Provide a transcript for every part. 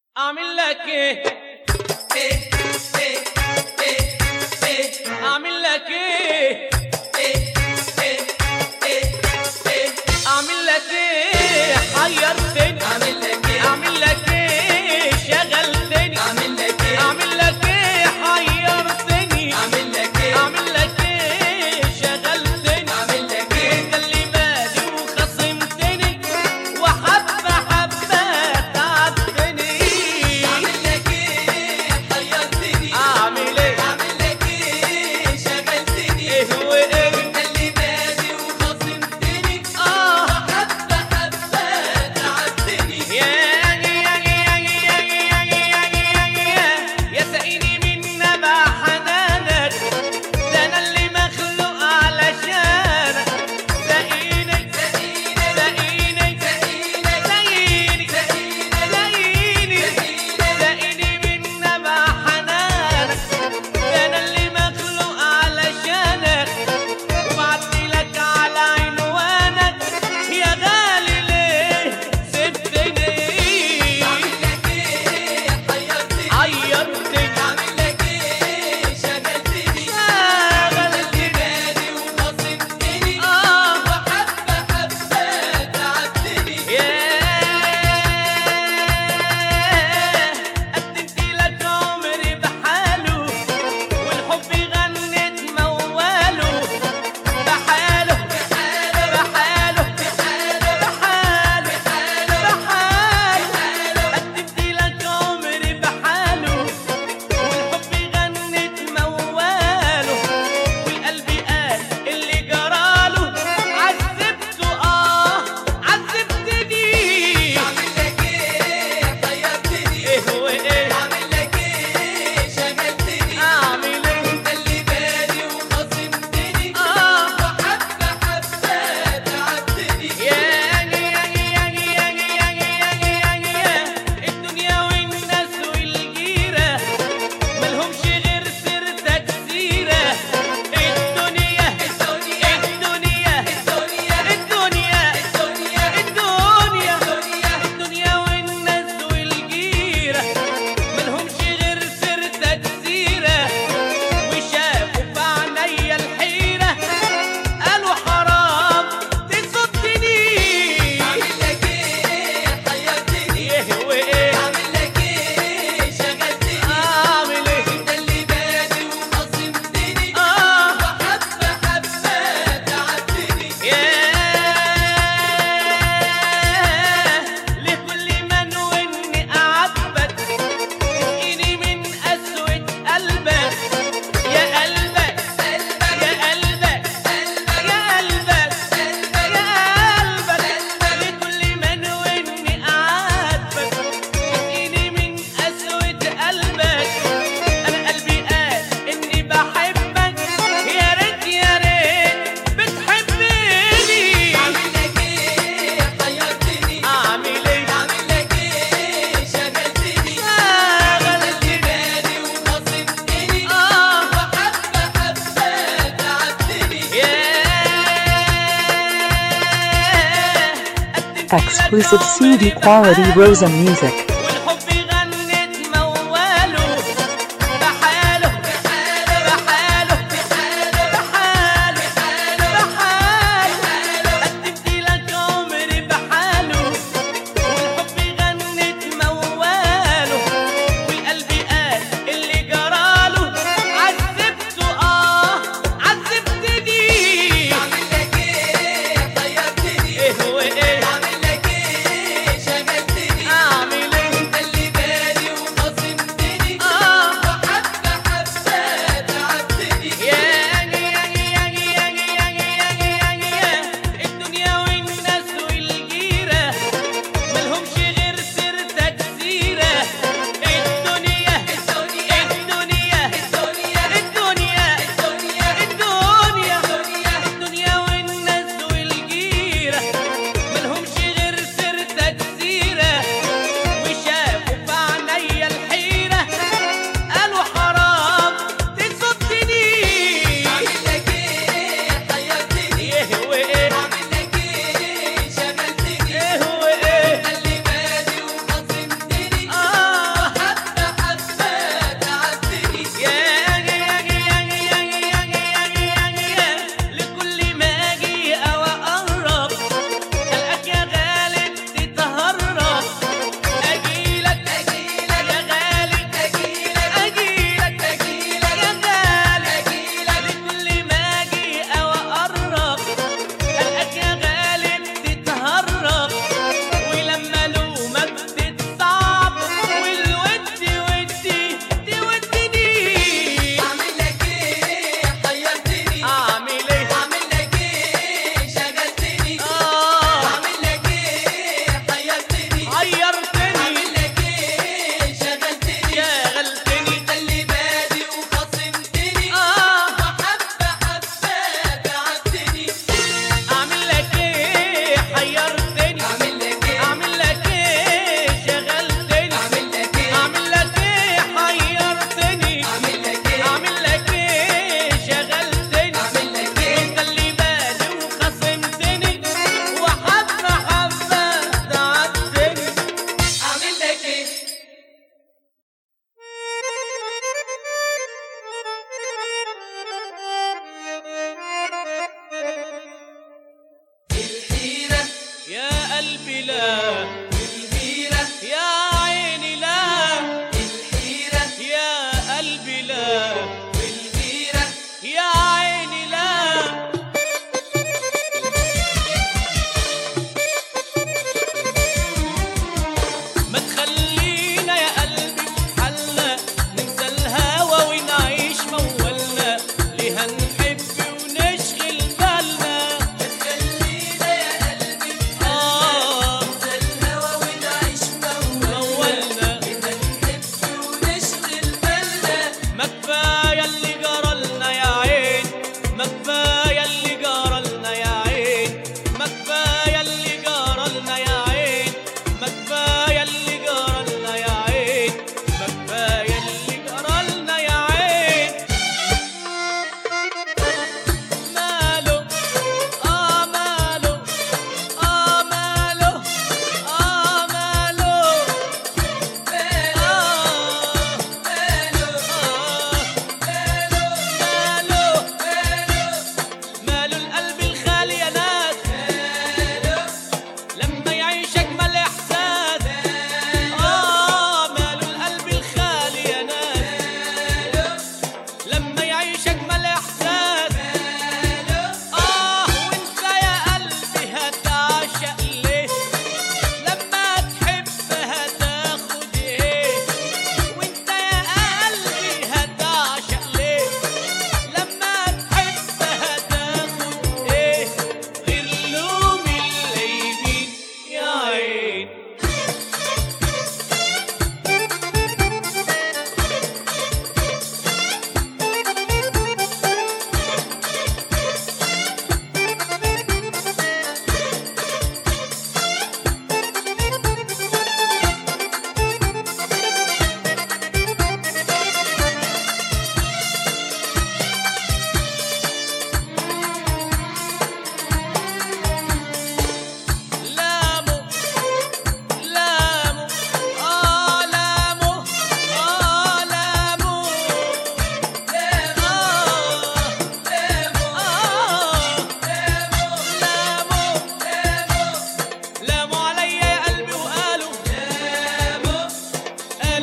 اعمل لك ايه اعمل لك ايه اعمل لك ايه حيرتني اعمل لك ايه شغلتني اعمل لك ايه حيرتني اعمل لك ايه شغلتني انت اللي بادي وخصمتني وحبه حبه تعبتني اعمل ايه ايه هو ايه اه يا يا سقيني من نبع حنانك ده انا اللي مخلوق علشانك سقيني سقيني سقيني سقيني سقيني من نبع حنانك ده انا اللي مخلوق علشانك وبعتلك على عنوانك يا غالي ليه سبتني عيرتني شغلتني اه ياه قدمت لك عمري بحاله والحب غنت مواله بحاله بحاله بحاله بحاله قدمت لك عمري بحاله والحب غنت مواله والقلب قال اللي جراله عذبته اه عذبتني ايه هو ايه اعمل ايه اه الدنيا والناس والجيرة ملهمش غير سيرتك سيرة الدنيا الدنيا الدنيا الدنيا الدنيا الدنيا والناس والجيرة ملهمش غير سيرتك سيرة وشافوا في عينيا الحيرة قالوا حرام تصدني ايه هو ايه اعمل ايه اه ياه لكل من واني اعاتبك تسقيني من قسوة قلبك يا قلبك يا قلبك يا قلبك يا قلبك لكل من واني اعاتبك تسقيني من قسوة قلبك انا قلبي قال اني بحبك يا ريت يا ريت بتحبني اعمل ايه شغلتني اه ياه Exclusive CD quality Rosa music. والحب غنت مواله بحاله بحاله بحاله بحاله قدمت لك عمري بحاله والحب غنت مواله والقلب قال اللي جراله عذبته اه عذبتني ايه هو ايه اعمل ايه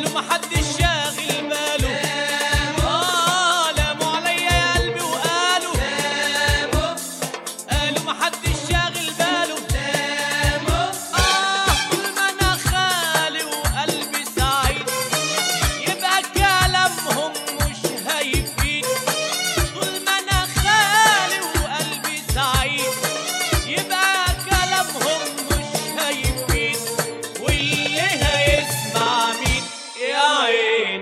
قالوا محدش شاغل باله آه لاموا عليا يا قلبي وقالوا قالوا محدش شاغل باله آه طول ما أنا خالي وقلبي سعيد يبقى كلامهم مش هيفيد طول ما أنا خالي وقلبي سعيد يبقى كلامهم مش هيفيد واللي هيسمع مين يا عين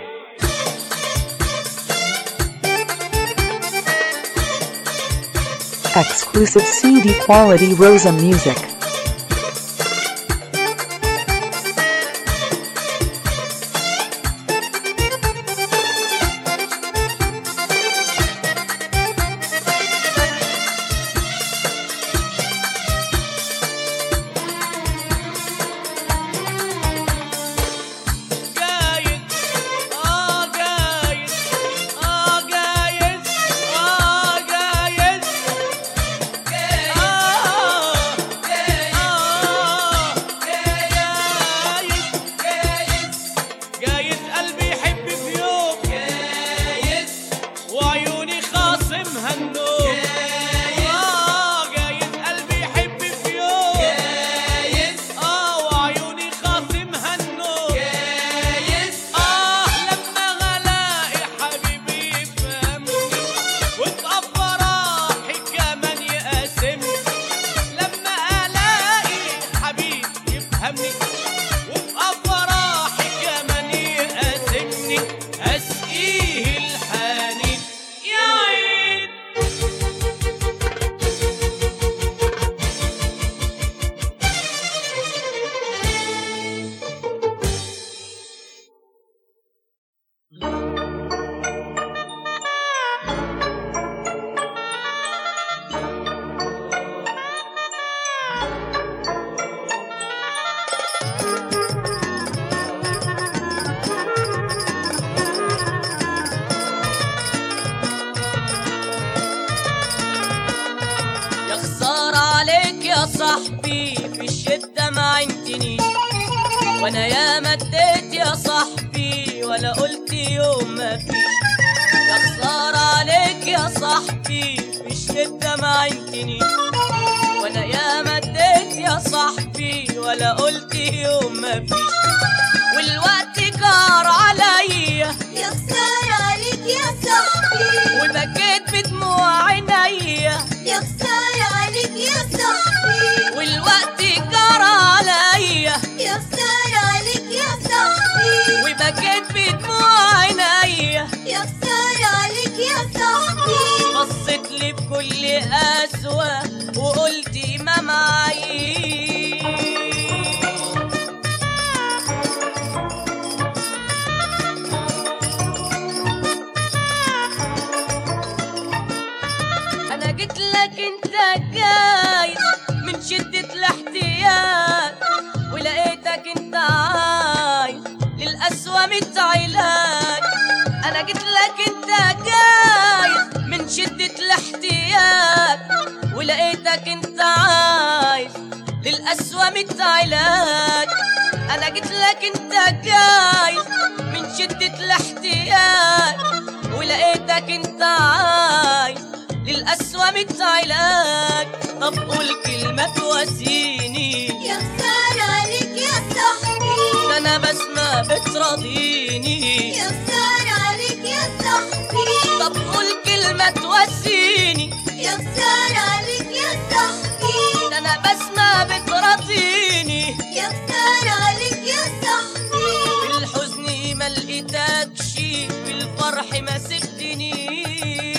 Exclusive CD quality Rosa Music. جايز اه جايز اه جايز اه جايز اه اه جايز جايز قلبي يحب في يوم جايز وعيوني خاصمها النوم اه جايز قلبي يحب في يوم جايز اه وعيوني خاصمها النوم جايز اه لما غلاقي حبيبي يفهمني وابقى فرحي كمان يقاسمني لما الاقي حبيب يفهمني وابقى فرحي كمان يقاسمني اسقيه الحنين يا عين يا خسارة عليك يا صاحبي في الشدة ما عندني وانا يا مديت يا صاحبي ولا قلت يوم ما في يا خسارة عليك يا صاحبي في الشدة ما عندني وانا يا مديت يا صاحبي ولا قلت يوم ما في والوقت جار عليا يا خسارة عليك يا صاحبي وبكيت بدموع عينيا يا خسارة عليك يا صاحبي والوقت جار عليا يا خسارة عليك يا صاحبي وبكيت بدموع عينيا يا خسارة عليك يا صاحبي بصيت لي بكل قسوة وقلت ما معيش انا جيت لك انت جاي من شدة الاحتياج ولقيتك انت عايز للأسوأ متعلاج انا جيت لك انت جاي من شدة الاحتياج ولقيتك انت عايز للأسوأ متعلاج انا جيت لك انت جاي من شدة الاحتياج ولقيتك انت عايز للأسوأ متعلاج طب قول كلمة تواسيني يا خسارة عليك يا صاحبي ده انا بسمة بتراضيني يا خسارة عليك يا صاحبي طب قول كلمة تواسيني يا خسارة عليك يا صاحبي ده انا بسمة بتراضيني يا خسارة عليك يا صاحبي في الحزن ما لقيتكش في الفرح ما سبتنيش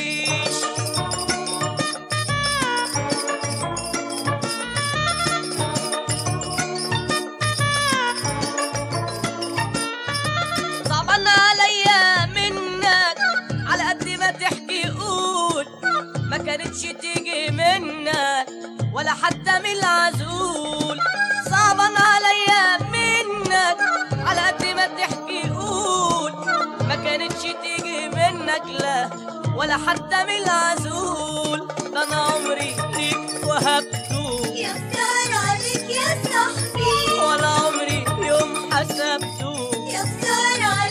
صعبان عليا منك على قد ما تحكي قول ما كانتش تيجي منك ولا حتى من العزول صعبان عليا منك على قد ما تحكي قول ما كانتش تيجي منك لا ولا حتى من العزول ده انا عمري ليك وهبته يا خسارة عليك يا صاحبي ولا عمري يوم حسبته يا خسارة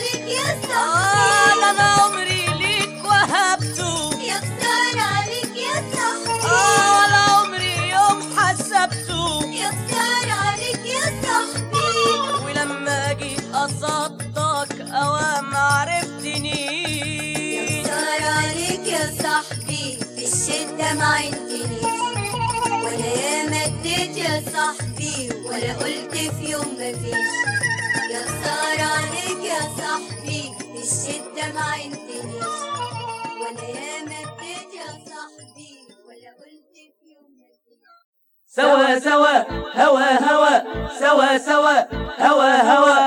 قصدتك اوام عرفتني صار عليك يا صاحبي في الشدة ما عندنيش ولا يا مديت يا صاحبي ولا قلت في يوم مفيش يا صار عليك يا صاحبي في الشدة ما عندنيش ولا يا مديت يا صاحبي ولا قلت في يوم مفيش سوا سوا هوا هوا سوا سوا هوا هوا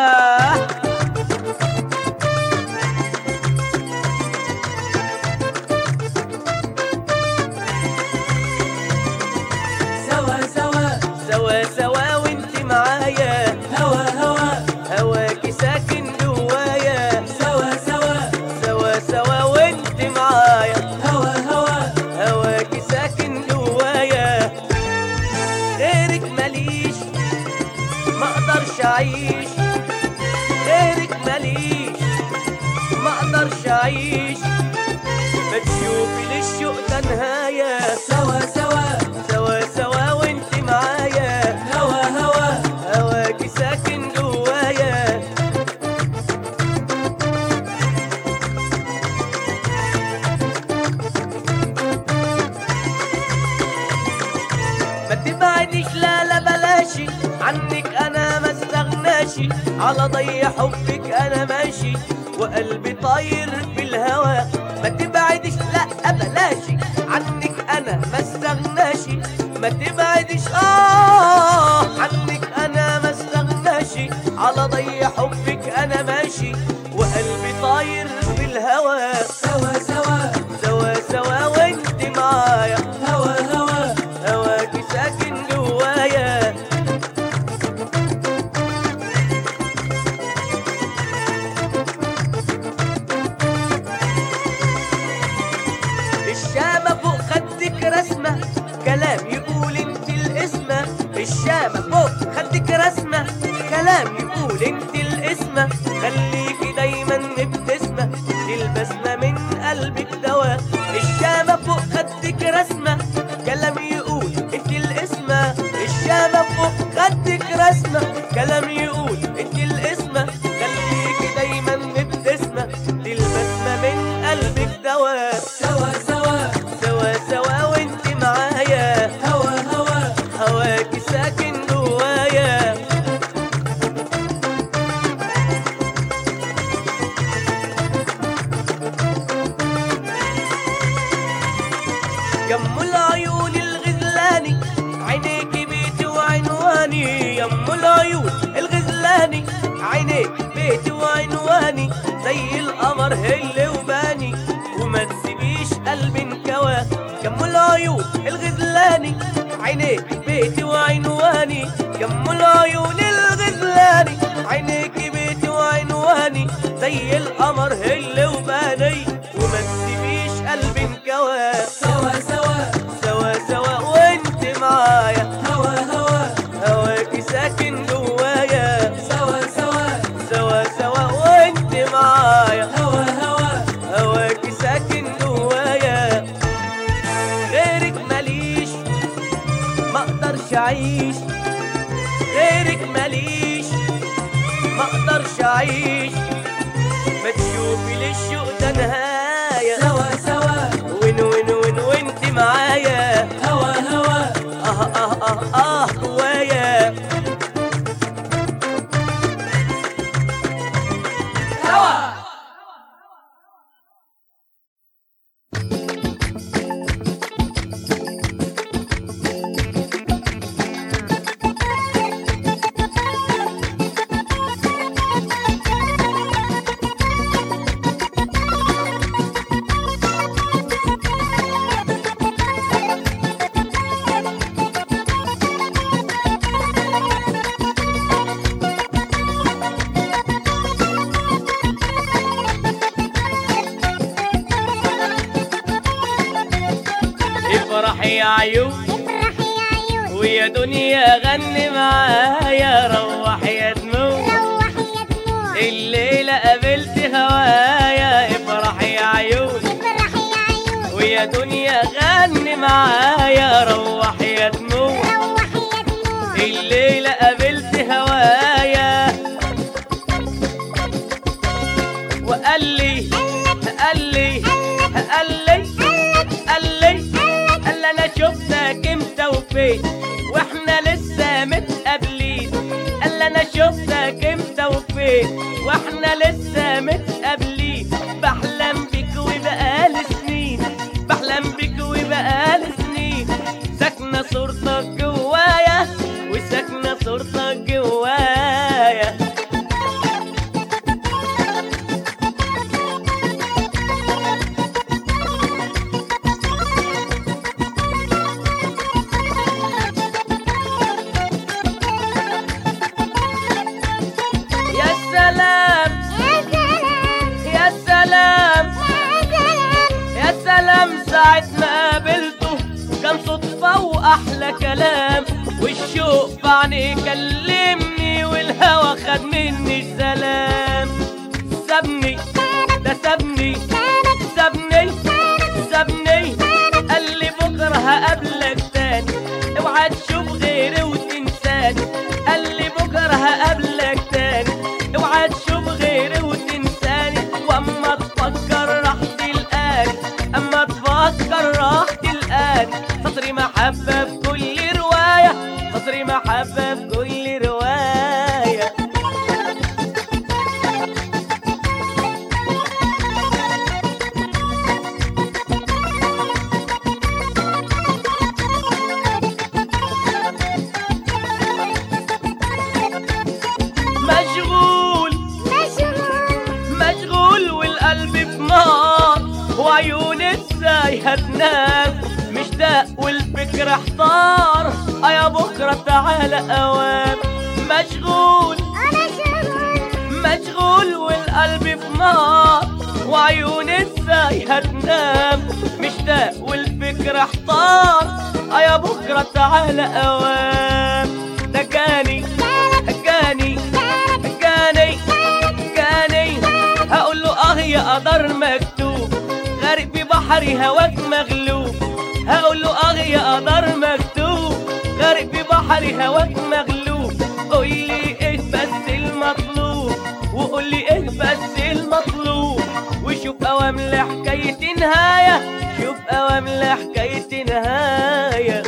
سوا سوا سوا سوا وانت معايا هوا هوا هواكي ساكن جوايا سوا سوا سوا سوا وانت معايا هوا هوا هواكي ساكن جوايا غيرك ماليش ما اقدرش اعيش غيرك ماليش ما اقدرش اعيش ما تشوفي للشوق ده نهاية سوا سوا سوا سوا وانت معايا هوا هوا هواكي ساكن جوايا ما تبعديش لا لا بلاشي عنك انا ما استغناشي على ضي حبك انا ماشي وقلبي طاير في الهوى ما تبعديش لا بلاشي عنك انا ما استغناشي ما تبعديش اه عنك انا ما استغناشي على ضي حبك انا ماشي وقلبي طاير في الهوى سوا سوا سوا سوا وانت معايا هوا هوا هواكي ساكن جوايا الشامة فوق خدك رسمة كلام يقول انت الاسمة الشامة فوق خدك رسمة كلام يقول انت الاسمة خليكي دايما مبتسمة دي البسمة من قلبك دواء الشامة فوق خدك رسمة كلام يقول انت الاسمة الشامة فوق خدك رسمة كلام يقول انت الاسمة خليكي دايما مبتسمة دي البسمة من قلبك دواء سوا سوا سوا سوا وانت معايا هوا هوا هواكي ساكن جوايا يم العيون الغزلاني عينيكي بيتي وعنواني يم العيون الغزلاني عينيك بيتي وعنواني زي القمر هل وباني وما تسيبيش قلبي انكوى يم العيون الغزلاني عينيك بيتي وعنواني يم العيون الغزلاني عينيك بيتي وعنواني زي القمر هل وباني وما تسيبيش قلبي انكوى سوا سوا سوا سوا وانت معايا هوا هوا هواكي ساكن جوايا سوا سوا سوا سوا وانت معايا هوا هوا هواكي ساكن جوايا غيرك ماليش ما اقدرش اعيش غيرك ماليش ما اقدرش اعيش ما تشوفي للشوق ده نهاية سوا سوا وين وين وين وانت معايا هوا هوا اه اه اه اه جوايا هوا افرح يا عيون افرح يا عيون ويا دنيا غني معايا روح يا دموع روح يا دموع الليلة قابلت هوايا افرح يا عيون افرح يا عيون ويا دنيا غني معايا روح يا دموع روح يا دموع الليلة قابلت هوايا وقال لي قال لي قال لي قال لي قال لي انا شفتك امتى وفين واحنا لسه متقابلين قال لي انا شفتك امتى وفين واحنا لسه متقابلين بحلم بيك وبقالي سنين بحلم بيك وبقالي سنين ساكنة صورتك جوايا وساكنة صورتك جوايا يا سلام يا سلام يا سلام يا سلام يا سلام ساعة ما قابلته كان صدفة وأحلى كلام والشوق في عينيه كلمني والهوى خد مني السلام سابني ده سابني سابني سابني قال لي بكرة هقابلك تاني اوعى تشوف غيري وتنساني قال لي بكرة هقابلك تاني اوعى تشوف غيري وتنساني واما تفكر راح تلقاني اما تفكر راح تلقاني سطري محبة في كل رواية سطري محبة في كل رواية مشغول مشغول مشغول والقلب في نار وعيوني ازاي هتنام مشتاق والفكر احتار اه يا بكرة تعالى اوام مشغول أنا شغول مشغول والقلب في نار وعيوني ازاي هتنام مشتاق والفكر احتار اه يا بكرة تعالى اوام ده جاني جاني جاني جاني هقول له اه يا قدر مكتوب غارق في بحري هواك مغلوب هقول له اه يا قدر مكتوب غارق في بحري هواك مغلوب قول لي ايه بس المطلوب وقول لي ايه بس المطلوب وشوف اوام لحكاية نهاية شوف اوام لحكاية نهاية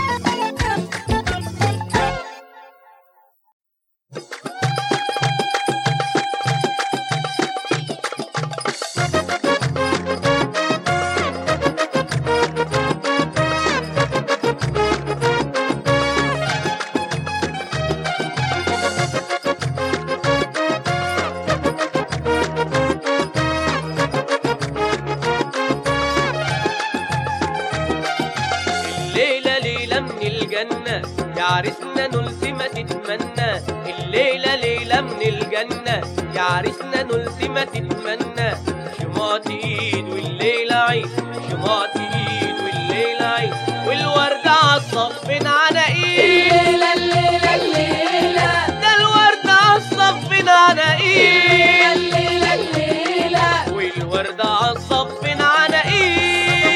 الليلة ليلة من الجنة يا عرسنا نلت ما تتمنى الليلة ليلة من الجنة يا عرسنا نلت ما تتمنى شماط ايد والليلة عيد شماط ايد والليلة عيد والوردة عالصفين عناقيد الليلة الليلة الليلة ده الوردة عالصفين عناقيد الليلة الليلة والوردة عالصفين عناقيد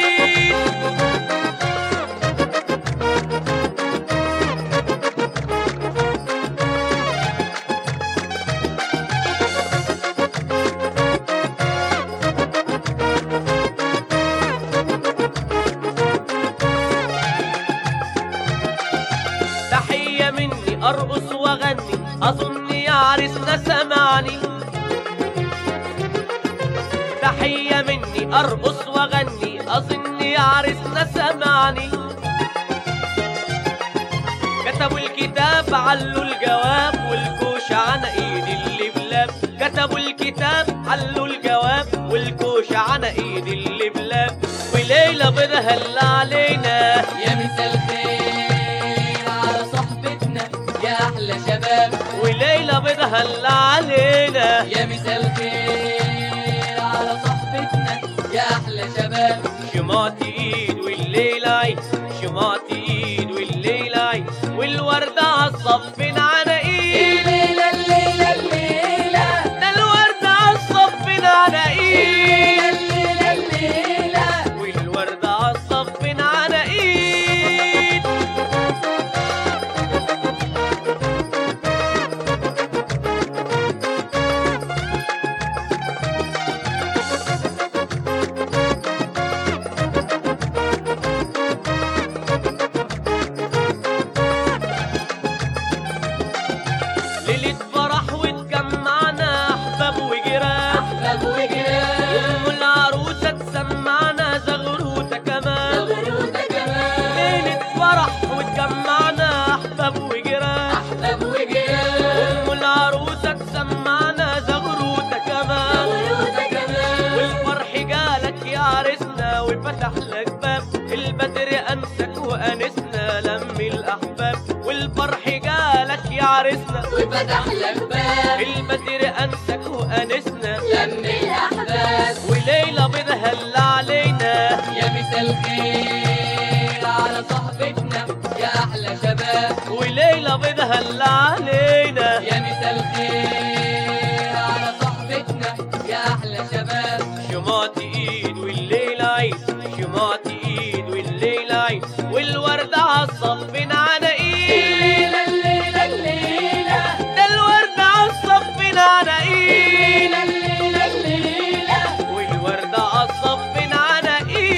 تحية مني أرقص وأغني أظن يا عرسنا سمعني تحية مني أرقص وأغني أظن يا عرسنا سمعني كتبوا الكتاب علوا الجواب والكوش على ايد اللي بلاب كتبوا الكتاب علوا الجواب والكوش على ايد اللي بلاب وليلة بتهل علينا يا مساء الخير على صحبتنا يا احلى شباب وليلة بتهل علينا يا مساء الخير على صحبتنا يا احلى شباب شماط ايد والليلة عيد شماط ايد والليلة عيد والوردة عالصفين على ايد الليلة الليلة الليلة ده الوردة عالصفين على ايد الليلة الليلة والوردة عالصفين على ايد فتح لك باب البدر أنسك وأنسنا لم الأحباب وليلة بنهل علينا يا مسا الخير على صحبتنا يا أحلى شباب وليلة بنهل علينا يا مسا الخير على صحبتنا يا أحلى شباب شمعت ايد والليل عيد شمعت ايد والليل عيد والورد عالصف بين عناقيد الليلة الليلة الليلة ده الورد عالصف بين عناقيد الليلة الليلة والورد عالصف بين عناقيد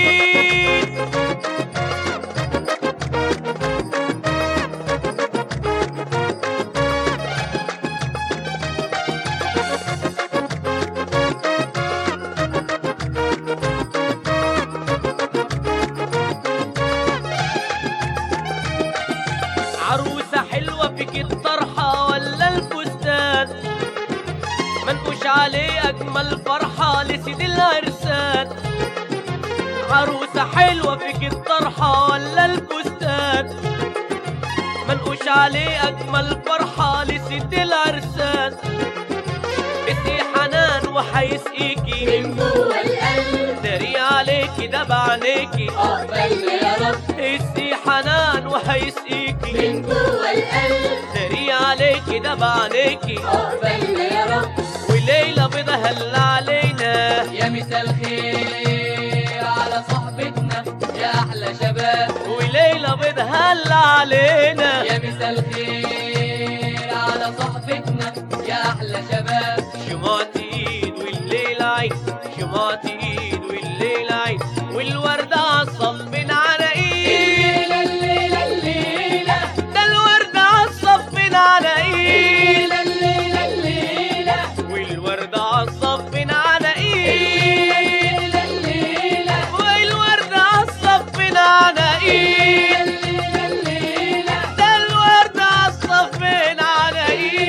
عروسة حلوة فيك الطرحة ولا الفستان منقوش عليه أجمل فرحة لسيد العرسان عروسة حلوة فيك الطرحة ولا الفستان منقوش عليه أجمل فرحة لسيد العرسان اسقي حنان وحيسقيكي من جوه القلب داري عليكي ده بعينيكي عقبالنا يا رب اسقي حنان وحيسقيكي من جوه القلب داري عليكي ده بعينيكي عقبالنا يا رب وليلة بيضة هل علينا يا مسا الخير على صحبتنا يا أحلى شباب وليلة بيضة هل علينا يا مسا الخير على صحبتنا يا أحلى شباب شمعت ايد والليل عيد شمعت ايد والليل عيد والوردة عالصف بين عناقيد الليلة الليلة الليلة ده الوردة عالصف بين عناقيد الليلة الليلة الليلة والوردة عالصف بين عناقيد الليلة الليلة والوردة عالصف بين عناقيد الليلة الليلة ده الوردة عالصف بين عناقيد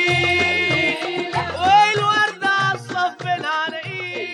والوردة عالصف بين عناقيد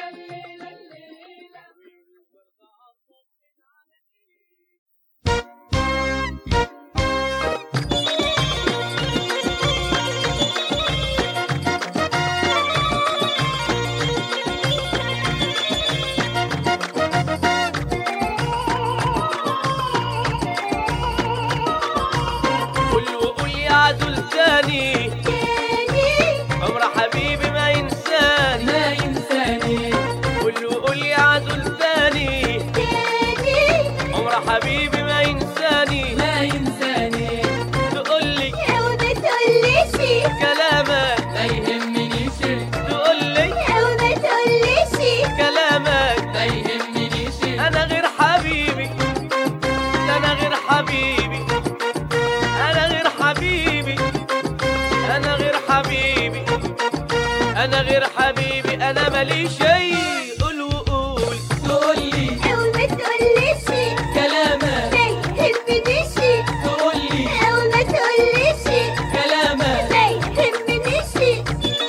قول وقول يا عدول تاني عمر حبيبي ما ينساني ما ينساني قول وقول يا عدول تاني عمر حبيبي ما ينساني ما ينساني تقولي أو ما تقوليش ما كلامك يهمنيش تقولي أو ما تقوليش كلامك ما يهمنيش انا غير حبيبي انا غير حبيبي انا غير حبيبي انا غير حبيبي انا غير حبيبي انا مالي شيء قول وقول تقولي أو ما تقوليش كلامك ما يهمنيش تقولي أو ما تقوليش كلامك ما يهمنيش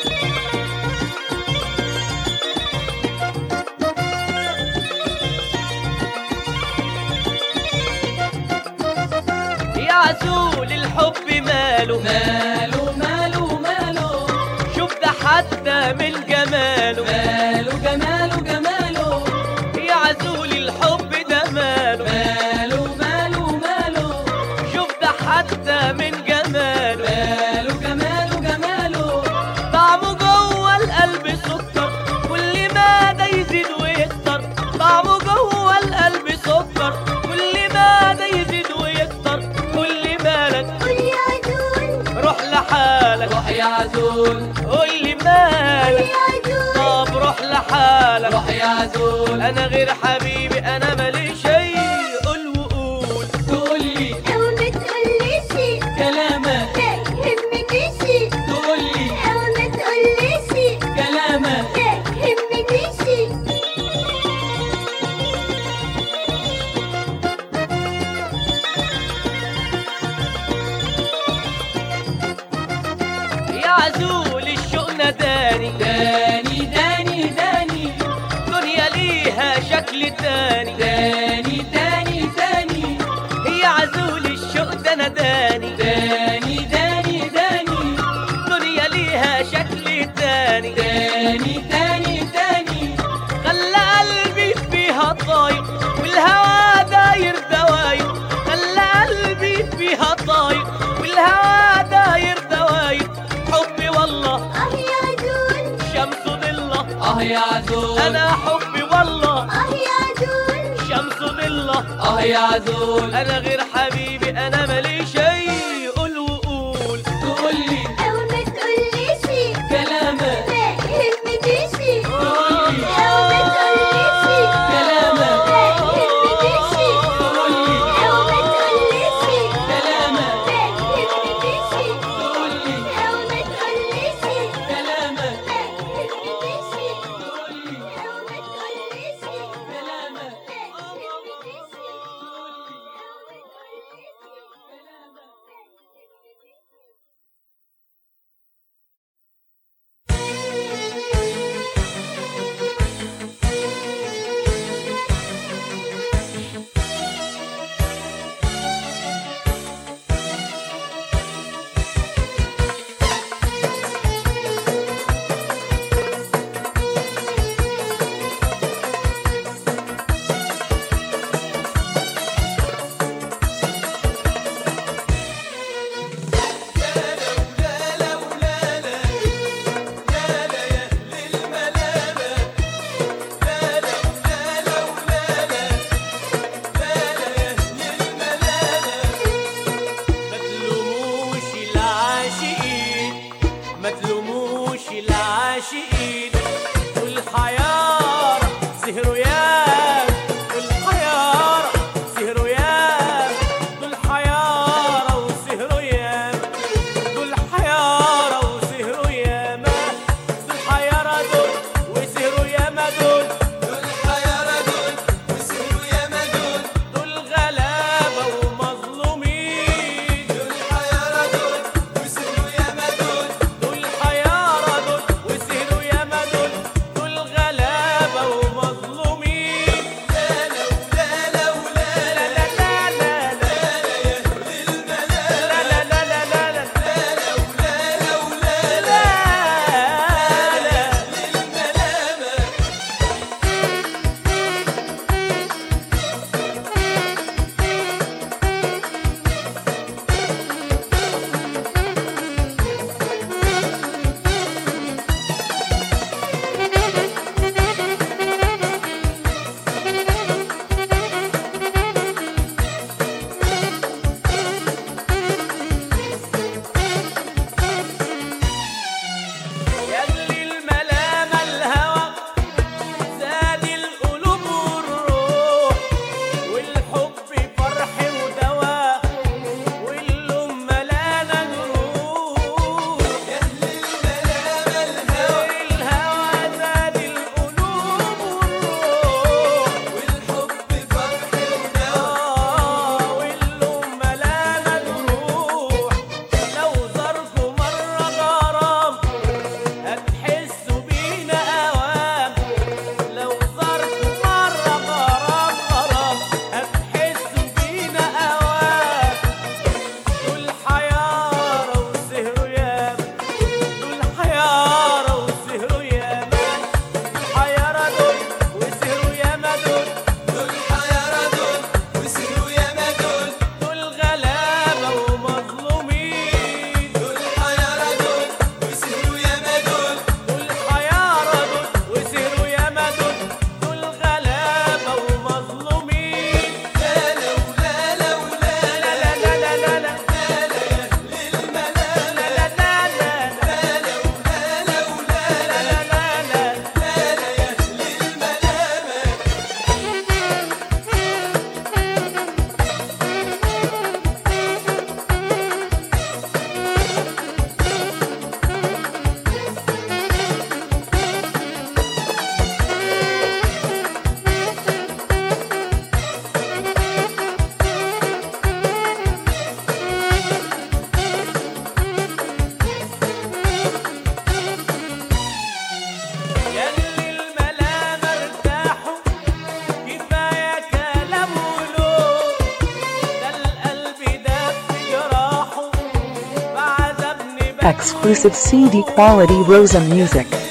يا عزول الحب ماله ماله ماله ماله شوف ده حتى من جماله ماله جماله جماله يا عزول الحب ده ماله ماله ماله ماله شوف ده حتى من جماله ماله جماله جماله طعمه جوه القلب سكر كل ما ده يزيد ويكتر طعمه جوه القلب سكر كل ما ده يزيد ويكتر كل مالك قول يا عدول روح لحالك روح يا عزول قول لي مالك يا عدول طب روح لحالك روح يا عزول انا غير حبيبي انا مالي شيء قول وقول تقولي أو ما تقوليش كلامك ما يهمنيش تقولي أو ما تقوليش كلامك ما يهمنيش يا عزول الشوق ناداني داني داني داني دنيا ليها شكل تاني داني داني داني يا عزول الشوق ده ناداني داني داني داني تاني تاني تاني خلى قلبي فيها طاير والهوى داير دواير خلى قلبي فيها طاير والهوى داير دواير حبي والله اه يا عدول شمس ضله اه يا عزول انا حبي والله اه يا عدول شمس ضله اه يا عزول انا غير حبيبي انا مالي شي قول وقول تقول لي اول ما تقوليش كلامك ما يهمنيش تقول لي اول ما تقوليش كلامك ما يهمنيش تقول لي اول ما تقوليش كلامك ما يهمنيش تقول لي اول ما تقوليش كلامك ما يهمنيش تقول لي اول ما تقوليش كلامك ما تلوموش العاشقين ما تلوموش العاشقين والحيارة سهروا يا والحيارة سهروا يا دول حيارة وسهروا يا دول حيارة وسهروا يا ما دول حيارة دول وسهروا يا ما دول دول غلابة ومظلومين دول حيارة دول وسهروا يا ما دول دول غلابة ومظلومين لا لا لا لا لا لا لا لا لا لا لا يلي الملامة الهوى زاد القلوب والروح والحب فرح ودواء واللوم ملانا نروح يلي الملامة الهوى الهوى زاد القلوب والروح والحب فرح ودواء واللوم ملانا نروح لو زاركوا مرة غرام هتحسوا بينا اوام لو زاركوا مرة غرام غرام هتحسوا بينا اوام دول حيارة وسهروا ياما دول حيارة وسهروا ياما حيارة دول وسهروا ياما دول دول غلابة ومظلومين دول حيارة دول وسهروا ياما دول دول غلابة ومظلومين لا لا لا لا لا لا لا لا يلي الملامة ارتاحوا كفاية كلام ولوم ده القلب ده في جراحه بعذبني Exclusive CD quality Rosa Music.